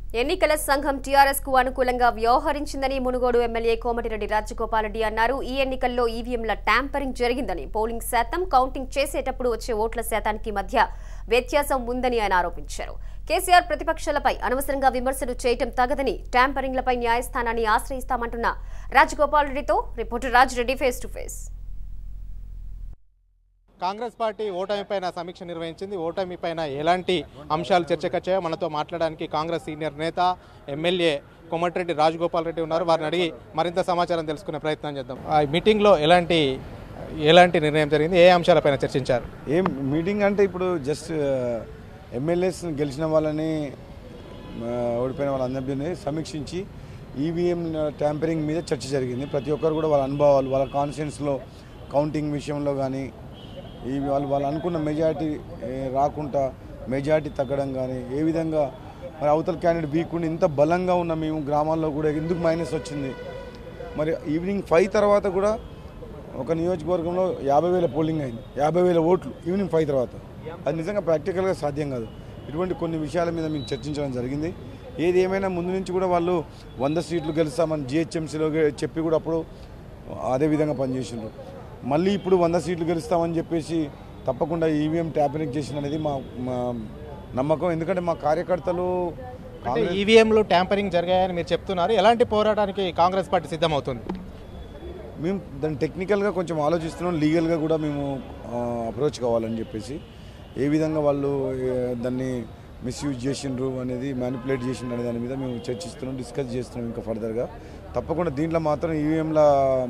ఎన్నికల సంఘం టీఆర్ఎస్ కు అనుకూలంగా వ్యవహరించిందని మునుగోడు ఎమ్మెల్యే కోమటిరెడ్డి రాజగోపాల్ రెడ్డి అన్నారు ఈ ఎన్నికల్లో ఈవీఎంల ట్యాంపరింగ్ జరిగిందని పోలింగ్ శాతం కౌంటింగ్ చేసేటప్పుడు వచ్చే ఓట్ల శాతానికి మధ్య వ్యత్యాసం ఉందని ఆయన ఆరోపించారు కేసీఆర్ ప్రతిపక్షాలపై అనవసరంగా విమర్శలు చేయటం తగదని ట్యాంపరింగ్లపై న్యాయస్థానాన్ని ఆశ్రయిస్తామంటున్న రాజగోపాల్ రెడ్డితో reporter Raj Reddy face to face Congress party ఓటమిపైన సమీక్ష నిర్వహించింది ఓటమిపైన ఎలాంటి అంశాలు చర్చకొచ్చాయో మనతో మాట్లాడడానికి కాంగ్రెస్ సీనియర్ నేత ఎమ్మెల్యే కోమటిరెడ్డి రాజగోపాల్ రెడ్డి ఉన్నారు వారిని అడిగి మరింత సమాచారం తెలుసుకునే ప్రయత్నం చేద్దాం ఆ మీటింగ్లో ఎలాంటి ఎలాంటి నిర్ణయం జరిగింది ఏ అంశాలపైన చర్చించారు ఏం మీటింగ్ అంటే ఇప్పుడు జస్ట్ ఎమ్మెల్యేస్ గెలిచిన వాళ్ళని ఆ, ఓడిపోయిన వాళ్ళందరినీ సమీక్షించి ఈవీఎం ట్యాంపరింగ్ మీద చర్చ జరిగింది ప్రతి ఒక్కరు కూడా వాళ్ళ అనుభవాలు వాళ్ళ కాన్షియన్స్లో కౌంటింగ్ విషయంలో కానీ ఈ వాళ్ళు వాళ్ళు అనుకున్న మెజారిటీ రాకుండా మెజారిటీ తగ్గడం కానీ ఏ విధంగా మరి అవతల క్యాండిడేట్ వీక్ ఉండి ఇంత బలంగా ఉన్న మేము గ్రామాల్లో కూడా ఎందుకు మైనస్ వచ్చింది మరి ఈవినింగ్ ఫైవ్ తర్వాత కూడా ఒక నియోజకవర్గంలో యాభై వేల పోలింగ్ అయింది యాభై వేల ఓట్లు ఈవినింగ్ ఫైవ్ తర్వాత అది నిజంగా ప్రాక్టికల్గా సాధ్యం కాదు ఇటువంటి కొన్ని విషయాల మీద మేము చర్చించడం జరిగింది ఏది ఏమైనా ముందు నుంచి కూడా వాళ్ళు వంద సీట్లు గెలుస్తామని జిహెచ్ఎంసీలో చెప్పి కూడా అప్పుడు అదే విధంగా పనిచేసిండ్రు మళ్ళీ ఇప్పుడు వంద సీట్లు గెలుస్తామని చెప్పేసి తప్పకుండా ఈవీఎం ట్యాపరింగ్ చేసిన అనేది మా మా నమ్మకం ఎందుకంటే మా కార్యకర్తలు అంటే ఈవీఎంలు ట్యాంపరింగ్ జరిగాయని మీరు చెప్తున్నారు ఎలాంటి పోరాటానికి కాంగ్రెస్ పార్టీ సిద్ధమవుతుంది మేము దాన్ని టెక్నికల్గా కొంచెం ఆలోచిస్తున్నాం లీగల్గా కూడా మేము అప్రోచ్ కావాలని చెప్పేసి ఏ విధంగా వాళ్ళు ఏ, దాన్ని మిస్యూజ్ చేసిండ్రు అనేది మ్యానిపులేట్ చేసిండ్రు అనే దాని మీద మేము చర్చిస్తున్నాం డిస్కస్ చేస్తున్నాం ఇంకా ఫర్దర్గా తప్పకుండా దీంట్లో మాత్రం ఈవీఎంల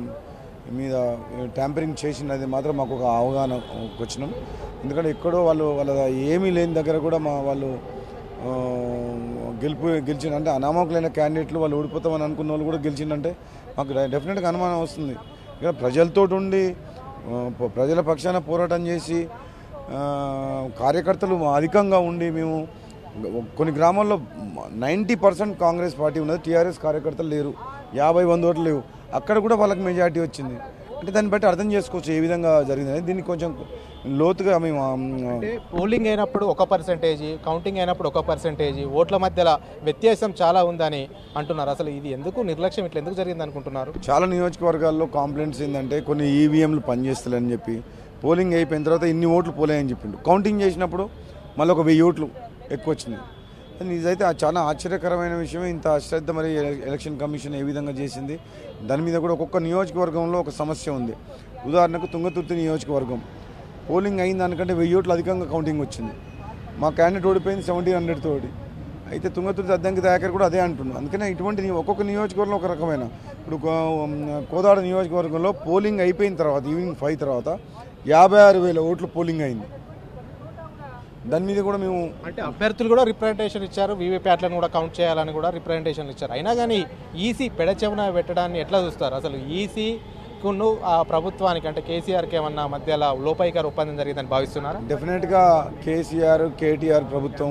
మీద ట్యాంపరింగ్ చేసినది మాత్రం మాకు ఒక అవగాహన వచ్చినాం ఎందుకంటే ఎక్కడో వాళ్ళు వాళ్ళ ఏమీ లేని దగ్గర కూడా మా వాళ్ళు ఆ, గెలుపు గెలిచిన అంటే అనామకులైన క్యాండిడేట్లు వాళ్ళు ఓడిపోతామని అనుకున్న వాళ్ళు కూడా గెలిచిందంటే మాకు డెఫినెట్గా అనుమానం వస్తుంది ఇక్కడ ప్రజలతో ఉండి ఆ, ప- ప్రజల పక్షాన పోరాటం చేసి ఆ, కార్యకర్తలు అధికంగా ఉండి మేము కొన్ని గ్రామాల్లో నైంటీ పర్సెంట్ కాంగ్రెస్ పార్టీ ఉన్నది టీఆర్ఎస్ కార్యకర్తలు లేరు యాభై వంద ఓట్లు లేవు అక్కడ కూడా వాళ్ళకి మెజారిటీ వచ్చింది అంటే దాన్ని బట్టి అర్థం చేసుకోవచ్చు ఏ విధంగా జరిగిందని దీన్ని కొంచెం లోతుగా మేము ఆ, అంటే పోలింగ్ అయినప్పుడు ఒక పర్సెంటేజ్ కౌంటింగ్ అయినప్పుడు ఒక పర్సెంటేజ్ ఓట్ల మధ్యలో వ్యత్యాసం చాలా ఉందని అంటున్నారు అసలు ఇది ఎందుకు నిర్లక్ష్యం ఇట్లా ఎందుకు జరిగింది అనుకుంటున్నారు చాలా నియోజకవర్గాల్లో కాంప్లైంట్స్ ఏంటంటే కొన్ని ఈవీఎంలు పనిచేస్తలేని చెప్పి పోలింగ్ అయిపోయిన తర్వాత ఇన్ని ఓట్లు పోలేయని చెప్పిండు కౌంటింగ్ చేసినప్పుడు మళ్ళీ ఒక వెయ్యి ఓట్లు ఎక్కువ వచ్చింది అది ఇదైతే ఆ చాలా ఆశ్చర్యకరమైన విషయమే ఇంత అశ్రద్ధ మరి ఎల- ఎలక్షన్ కమిషన్ ఏ విధంగా చేసింది దాని మీద కూడా ఒక్కొక్క నియోజకవర్గంలో ఒక సమస్య ఉంది ఉదాహరణకు తుంగతుర్తి నియోజకవర్గం పోలింగ్ అయిన దానికంటే వెయ్యి ఓట్లు అధికంగా కౌంటింగ్ వచ్చింది మా క్యాండిడేట్ ఓడిపోయింది సెవెంటీన్ హండ్రెడ్ తోటి అయితే తుంగతుర్తి అద్దంకి దయాకర్ కూడా అదే అంటున్నాడు అందుకనే ఇటువంటి ని- ఒక్కొక్క నియోజకవర్గంలో ఒక రకమైన ఇప్పుడు కో- ఉమ్, కోదాడ నియోజకవర్గంలో పోలింగ్ అయిపోయిన తర్వాత ఈవినింగ్ ఫైవ్ తర్వాత యాభై ఆరు వేల ఓట్లు పోలింగ్ అయింది దాని మీద కూడా మేము అంటే అభ్యర్థులు కూడా రిప్రజెంటేషన్ ఇచ్చారు వీవీప్యాట్లను కూడా కౌంట్ చేయాలని కూడా రిప్రజెంటేషన్ ఇచ్చారు అయినా కానీ ఈసీ పెడచెవున పెట్టడాన్ని ఎట్లా చూస్తారు అసలు ఈసీ కును ఆ ప్రభుత్వానికి అంటే కేసీఆర్కి ఏమన్నా మధ్యలో లోపాయికార ఒప్పందం జరిగిందని భావిస్తున్నారా డెఫినెట్గా కేసీఆర్ కేటీఆర్ ప్రభుత్వం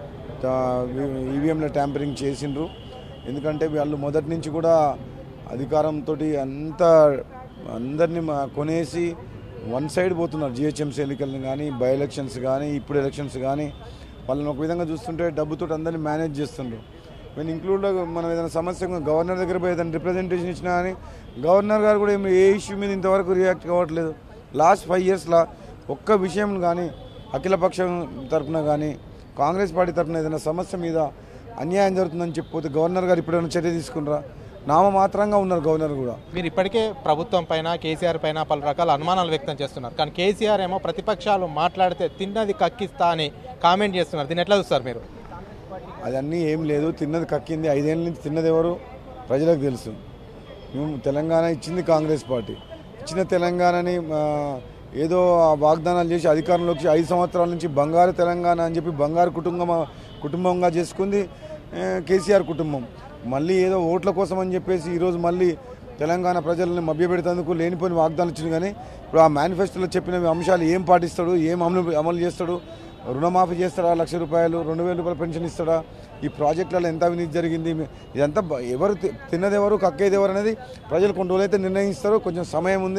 ఈవీఎంల ట్యాంపరింగ్ చేసిండ్రు ఎందుకంటే వాళ్ళు మొదటి నుంచి కూడా అధికారంతో అంతా అందరినీ మా- కొనేసి వన్ సైడ్ పోతున్నారు జిహెచ్ఎంసీ ఎన్నికలను కానీ బై ఎలక్షన్స్ కానీ ఇప్పుడు ఎలక్షన్స్ కానీ వాళ్ళని ఒక విధంగా చూస్తుంటే డబ్బుతో అందరినీ మేనేజ్ చేస్తుండ్రు మేము ఇంక్లూడ్ మనం ఏదైనా సమస్య గవర్నర్ దగ్గర పోయి ఏదైనా రిప్రజెంటేషన్ ఇచ్చినా కానీ గవర్నర్ గారు కూడా ఏమి ఏ ఇష్యూ మీద ఇంతవరకు రియాక్ట్ కావట్లేదు లాస్ట్ ఫైవ్ ఇయర్స్లో ఒక్క విషయం కానీ అఖిలపక్షం తరఫున కానీ కాంగ్రెస్ పార్టీ తరఫున ఏదైనా సమస్య మీద అన్యాయం జరుగుతుందని చెప్పిపోతే గవర్నర్ గారు ఇప్పుడైనా చర్య తీసుకున్నారా నామమాత్రంగా ఉన్నారు గవర్నర్ కూడా మీరు ఇప్పటికే ప్రభుత్వం పైన కేసీఆర్ పైన పలు రకాల అనుమానాలు వ్యక్తం చేస్తున్నారు కానీ కేసీఆర్ ఏమో ప్రతిపక్షాలు మాట్లాడితే తిన్నది కక్కిస్తా అని కామెంట్ చేస్తున్నారు దీన్ని ఎట్లా చూస్తారు మీరు అదన్నీ ఏం లేదు తిన్నది కక్కింది ఐదేళ్ళ నుంచి తిన్నది ఎవరు ప్రజలకు తెలుసు మేము తెలంగాణ ఇచ్చింది కాంగ్రెస్ పార్టీ ఇచ్చిన తెలంగాణని ఆ, ఏదో ఆ వాగ్దానాలు చేసి అధికారంలోకి వచ్చి ఐదు సంవత్సరాల నుంచి బంగారు తెలంగాణ అని చెప్పి బంగారు కుటుంబం కుటుంబంగా చేసుకుంది ఆ, కేసీఆర్ కుటుంబం మళ్ళీ ఏదో ఓట్ల కోసం అని చెప్పేసి ఈరోజు మళ్ళీ తెలంగాణ ప్రజలను మభ్యపెడతందుకు లేనిపోయిన వాగ్దానాలు ఇచ్చింది కానీ ఇప్పుడు ఆ మేనిఫెస్టోలో చెప్పిన అంశాలు ఏం పాటిస్తాడు ఏం అమలు అమలు చేస్తాడు రుణమాఫీ చేస్తాడా లక్ష రూపాయలు రెండు వేల రూపాయలు పెన్షన్ ఇస్తాడా ఈ ప్రాజెక్టులలో ఎంత అవినీతి జరిగింది ఇదంతా బ- ఎవరు తి- తిన్నది ఎవరు కక్కేది ఎవరు అనేది ప్రజలు కొన్ని రోజులైతే నిర్ణయిస్తారు కొంచెం సమయం ఉంది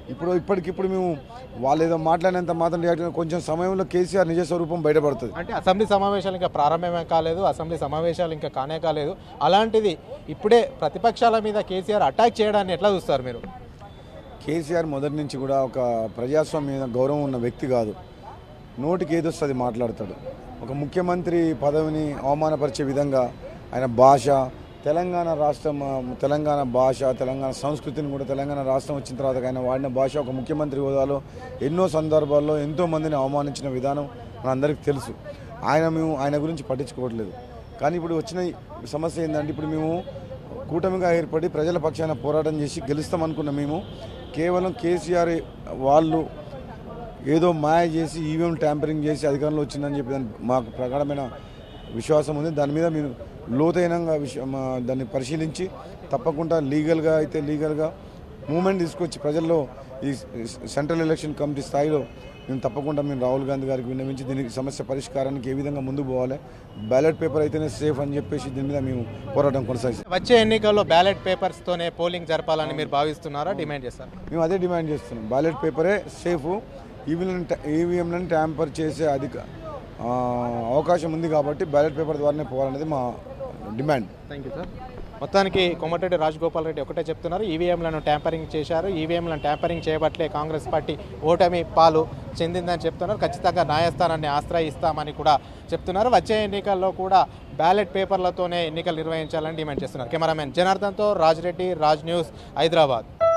ఇప్పుడు ఇప్పటికిప్పుడు మేము వాళ్ళు ఏదో మాట్లాడినంత మాత్రం రియాక్ట్ అయినా కొంచెం సమయంలో కేసీఆర్ నిజ స్వరూపం బయటపడుతుంది అంటే అసెంబ్లీ సమావేశాలు ఇంకా ప్రారంభమే కాలేదు అసెంబ్లీ సమావేశాలు ఇంకా కానే కాలేదు అలాంటిది ఇప్పుడే ప్రతిపక్షాల మీద కేసీఆర్ అటాక్ చేయడాన్ని ఎట్లా చూస్తారు మీరు కేసీఆర్ మొదటి నుంచి కూడా ఒక ప్రజాస్వామ్యం మీద గౌరవం ఉన్న వ్యక్తి కాదు నోటికి ఏదొస్తుంది మాట్లాడతాడు ఒక ముఖ్యమంత్రి పదవిని అవమానపరిచే విధంగా ఆయన భాష తెలంగాణ రాష్ట్రం ఆ, తెలంగాణ భాష తెలంగాణ సంస్కృతిని కూడా తెలంగాణ రాష్ట్రం వచ్చిన తర్వాత ఆయన వాడిన భాష ఒక ముఖ్యమంత్రి హోదాలో ఎన్నో సందర్భాల్లో ఎంతో మందిని అవమానించిన విధానం మనందరికీ తెలుసు ఆయన మేము ఆయన గురించి పట్టించుకోవట్లేదు కానీ ఇప్పుడు వచ్చిన ఈ సమస్య ఏంటంటే ఇప్పుడు మేము కూటమిగా ఏర్పడి ప్రజల పక్షాన పోరాటం చేసి గెలుస్తామనుకున్న మేము కేవలం కేసీఆర్ వాళ్ళు ఏదో మాయ చేసి ఈవీఎం ట్యాంపరింగ్ చేసి అధికారంలో వచ్చిందని చెప్పి దానికి మాకు ప్రగాఢమైన విశ్వాసం ఉంది దాని మీద మీరు లోతైనంగా విష మా దాన్ని పరిశీలించి తప్పకుండా లీగల్గా అయితే లీగల్గా మూమెంట్ తీసుకొచ్చి ప్రజల్లో ఈ సెంట్రల్ ఎలక్షన్ కమిటీ స్థాయిలో మేము తప్పకుండా మేము రాహుల్ గాంధీ గారికి విన్నవించి దీనికి సమస్య పరిష్కారానికి ఏ విధంగా ముందుకు పోవాలి బ్యాలెట్ పేపర్ అయితేనే సేఫ్ అని చెప్పేసి దీని మీద మేము పోరాటం కొనసాగిస్తాం వచ్చే ఎన్నికల్లో బ్యాలెట్ పేపర్స్తోనే పోలింగ్ జరపాలని మీరు భావిస్తున్నారా డిమాండ్ చేస్తారు మేము అదే డిమాండ్ చేస్తున్నాం బ్యాలెట్ పేపరే సేఫ్ ఈవీఎం ఈవీఎంలను ట్యాంపర్ చేసే అధిక ఆ, అవకాశం ఉంది కాబట్టి బ్యాలెట్ పేపర్ ద్వారానే పోవాలనేది మా డిమాండ్ థ్యాంక్ యూ సార్ మొత్తానికి కోమటిరెడ్డి రాజగోపాల్ రెడ్డి ఒకటే చెప్తున్నారు ఈవీఎంలను ట్యాంపరింగ్ చేశారు ఈవీఎంలను ట్యాంపరింగ్ చేయబట్లే కాంగ్రెస్ పార్టీ ఓటమి పాలు చెందిందని చెప్తున్నారు ఖచ్చితంగా న్యాయస్థానాన్ని ఆశ్రయిస్తామని కూడా చెప్తున్నారు వచ్చే ఎన్నికల్లో కూడా బ్యాలెట్ పేపర్లతోనే ఎన్నికలు నిర్వహించాలని డిమాండ్ చేస్తున్నారు కెమెరామెన్ జనార్దన్తో రాజ్ రెడ్డి రాజ్ న్యూస్ హైదరాబాద్